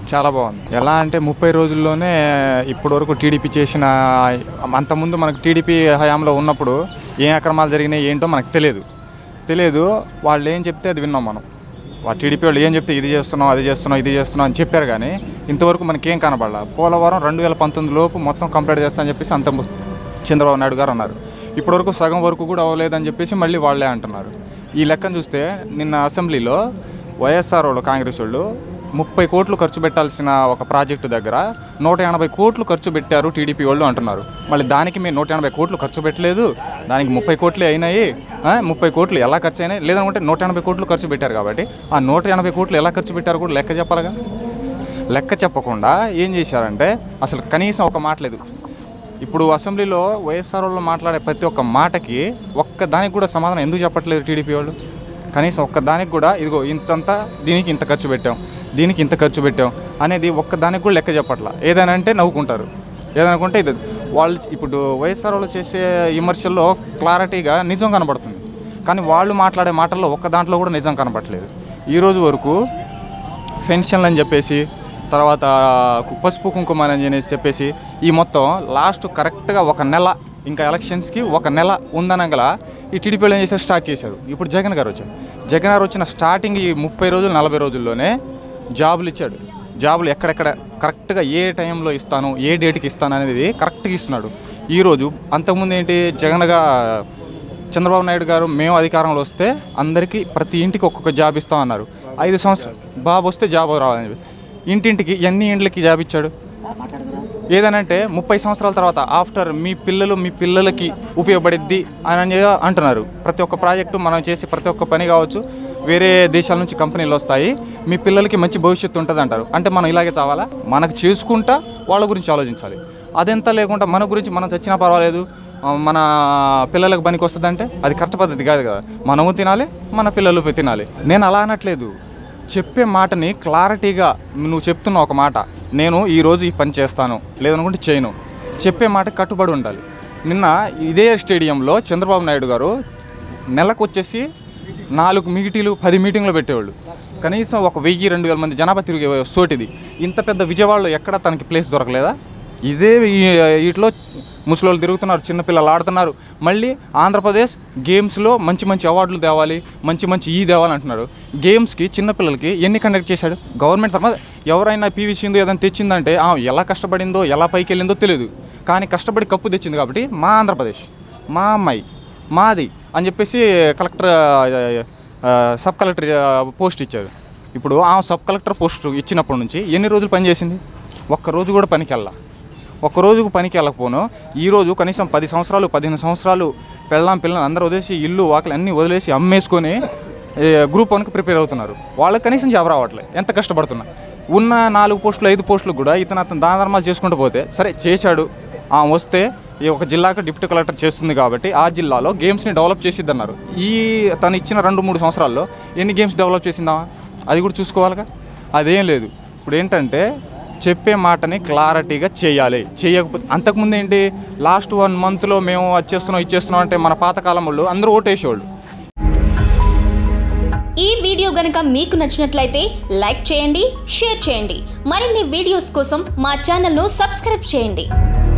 చాలా బాగుంది ఎలా అంటే ముప్పై రోజుల్లోనే ఇప్పటి వరకు టీడీపీ చేసిన అంతకుముందు మనకు టీడీపీ హయాంలో ఉన్నప్పుడు ఏ అక్రమాలు జరిగినాయి ఏంటో మనకు తెలియదు తెలియదు వాళ్ళు ఏం చెప్తే అది విన్నాం మనం వా టీడీపీ వాళ్ళు ఏం చెప్తే ఇది చేస్తున్నాం అది చేస్తున్నాం ఇది చేస్తున్నాం అని చెప్పారు కానీ ఇంతవరకు మనకేం కనబడాల పోలవరం రెండు వేల పంతొమ్మిది లోపు మొత్తం కంప్లీట్ చేస్తామని చెప్పేసి అంత ము- చంద్రబాబు నాయుడు గారు అన్నారు ఇప్పటివరకు సగం వరకు కూడా అవ్వలేదని చెప్పేసి మళ్ళీ వాళ్ళే అంటున్నారు ఈ లెక్కను చూస్తే నిన్న అసెంబ్లీలో వైఎస్ఆర్ వాళ్ళు కాంగ్రెస్ వాళ్ళు ముప్పై కోట్లు ఖర్చు పెట్టాల్సిన ఒక ప్రాజెక్టు దగ్గర నూట ఎనభై కోట్లు ఖర్చు పెట్టారు టీడీపీ వాళ్ళు అంటున్నారు మళ్ళీ దానికి మేము నూట ఎనభై కోట్లు ఖర్చు పెట్టలేదు దానికి ముప్పై కోట్లే అయినాయి ఆ, ముప్పై కోట్లు ఎలా ఖర్చు అయినాయి లేదనుకుంటే నూట ఎనభై కోట్లు ఖర్చు పెట్టారు కాబట్టి ఆ నూట ఎనభై కోట్లు ఎలా ఖర్చు పెట్టారు కూడా లెక్క చెప్పాలిగా లెక్క చెప్పకుండా ఏం చేశారంటే అసలు కనీసం ఒక మాట లేదు ఇప్పుడు అసెంబ్లీలో వైఎస్ఆర్ వాళ్ళు మాట్లాడే ప్రతి ఒక్క మాటకి ఒక్క దానికి కూడా సమాధానం ఎందుకు చెప్పట్లేదు టీడీపీ వాళ్ళు కనీసం ఒక్క దానికి కూడా ఇదిగో ఇంతంతా దీనికి ఇంత ఖర్చు పెట్టాం దీనికి ఇంత ఖర్చు పెట్టాం అనేది ఒక్క దానికి కూడా లెక్క చెప్పట్లా ఏదైనా అంటే నవ్వుకుంటారు ఏదైనా అనుకుంటే ఇది వాళ్ళు ఇప్పుడు వైఎస్ఆర్ వాళ్ళు చేసే విమర్శల్లో క్లారిటీగా నిజం కనబడుతుంది కానీ వాళ్ళు మాట్లాడే మాటల్లో ఒక్క దాంట్లో కూడా నిజం కనబడట్లేదు ఈ రోజు వరకు పెన్షన్లు అని చెప్పేసి తర్వాత పసుపు కుంకుమ అని అనేసి చెప్పేసి ఈ మొత్తం లాస్ట్ కరెక్ట్గా ఒక నెల ఇంకా ఎలక్షన్స్కి ఒక నెల ఉందనగల ఈ టీడీపీలో ఏం చేశారు స్టార్ట్ చేశారు ఇప్పుడు జగన్ గారు వచ్చారు జగన్ గారు వచ్చిన స్టార్టింగ్ ఈ ముప్పై రోజులు నలభై రోజుల్లోనే జాబులు ఇచ్చాడు జాబులు ఎక్కడెక్కడ కరెక్ట్గా ఏ టైంలో ఇస్తాను ఏ డేట్కి ఇస్తాను అనేది కరెక్ట్గా ఇస్తున్నాడు ఈరోజు అంతకుముందు ఏంటి జగన్గా చంద్రబాబు నాయుడు గారు మేము అధికారంలో వస్తే అందరికీ ప్రతి ఇంటికి ఒక్కొక్క జాబ్ ఇస్తాం అన్నారు ఐదు సంవత్సరాలు బాబు వస్తే జాబ్ రావాలని చెప్పి ఇంటింటికి ఎన్ని ఇండ్లకి జాబ్ ఇచ్చాడు ఏదనంటే ముప్పై సంవత్సరాల తర్వాత ఆఫ్టర్ మీ పిల్లలు మీ పిల్లలకి ఉపయోగపడిద్ది అని అని అంటున్నారు ప్రతి ఒక్క ప్రాజెక్టు మనం చేసే ప్రతి ఒక్క పని కావచ్చు వేరే దేశాల నుంచి కంపెనీలు వస్తాయి మీ పిల్లలకి మంచి భవిష్యత్తు ఉంటుంది అంటారు అంటే మనం ఇలాగే చావాలా మనకు చేసుకుంటా వాళ్ళ గురించి ఆలోచించాలి అదెంత లేకుండా మన గురించి మనం చచ్చినా పర్వాలేదు ఆ, మన పిల్లలకు పనికి వస్తుందంటే అది కరెక్ట్ పద్ధతి కాదు కదా మనము తినాలి మన పిల్లలు తినాలి నేను అలా అనట్లేదు చెప్పే మాటని క్లారిటీగా నువ్వు చెప్తున్న ఒక మాట నేను ఈరోజు ఈ పని చేస్తాను లేదనుకుంటే చేయను చెప్పే మాట కట్టుబడి ఉండాలి నిన్న ఇదే స్టేడియంలో చంద్రబాబు నాయుడు గారు నెలకు వచ్చేసి నాలుగు మీటింగ్లు పది మీటింగ్లు పెట్టేవాళ్ళు కనీసం ఒక వెయ్యి రెండు వేల మంది జనాభా తిరిగే సోటిది ఇంత పెద్ద విజయవాడలో ఎక్కడ తనకి ప్లేస్ దొరకలేదా ఇదే ఈ- వీటిలో ముసలోళ్ళు తిరుగుతున్నారు చిన్నపిల్లలు ఆడుతున్నారు మళ్ళీ ఆంధ్రప్రదేశ్ గేమ్స్లో మంచి మంచి అవార్డులు తేవాలి మంచి మంచి ఈ తేవాలి అంటున్నాడు గేమ్స్కి చిన్నపిల్లలకి ఎన్ని కండక్ట్ చేశాడు గవర్నమెంట్ తరఫున ఎవరైనా పీవీ సింధు ఏదైనా తెచ్చిందంటే ఆ, ఎలా కష్టపడిందో ఎలా పైకి వెళ్ళిందో తెలియదు కానీ కష్టపడి కప్పు తెచ్చింది కాబట్టి మా ఆంధ్రప్రదేశ్ మా అమ్మాయి మాది అని చెప్పేసి కలెక్టర్ ఆ, సబ్ కలెక్టర్ ఆ, పోస్ట్ ఇచ్చారు ఇప్పుడు ఆ సబ్ కలెక్టర్ పోస్ట్ ఇచ్చినప్పటి నుంచి ఎన్ని రోజులు పనిచేసింది ఒక్క రోజు కూడా పనికి వెళ్ళా ఒక్క రోజుకు పనికి వెళ్ళకపోను ఈ రోజు కనీసం పది సంవత్సరాలు పదిహేను సంవత్సరాలు పెళ్ళాం పిల్లలు అందరూ వదిలేసి ఇల్లు వాకిలు అన్నీ వదిలేసి అమ్మేసుకొని ఏ, గ్రూప్ వన్కి ప్రిపేర్ అవుతున్నారు వాళ్ళకి కనీసం జాబ్ రావట్లేదు ఎంత కష్టపడుతున్నా ఉన్న నాలుగు పోస్టులు ఐదు పోస్టులు కూడా ఇతను అతను దాన ధర్మాలు చేసుకుంటూ పోతే సరే చేశాడు ఆ వస్తే ఈ ఒక జిల్లాకు డిప్యూటీ కలెక్టర్ చేస్తుంది కాబట్టి ఆ జిల్లాలో గేమ్స్ని డెవలప్ చేసిద్ది అన్నారు ఈ తను ఇచ్చిన రెండు మూడు సంవత్సరాల్లో ఎన్ని గేమ్స్ డెవలప్ చేసిందామా అది కూడా చూసుకోవాలిగా అదేం లేదు ఇప్పుడు ఏంటంటే చెప్పే మాటని క్లారిటీగా చేయాలి చేయకపోతే అంతకుముందు ఏంటి లాస్ట్ వన్ మంత్లో మేము అది చేస్తున్నాం ఇది చేస్తున్నాం అంటే మన పాతకాలం వాళ్ళు అందరూ ఓటేసేవాళ్ళు ఈ వీడియో గనుక మీకు నచ్చినట్లయితే లైక్ చేయండి షేర్ చేయండి మరిన్ని వీడియోస్ కోసం మా ఛానల్ను సబ్స్క్రైబ్ చేయండి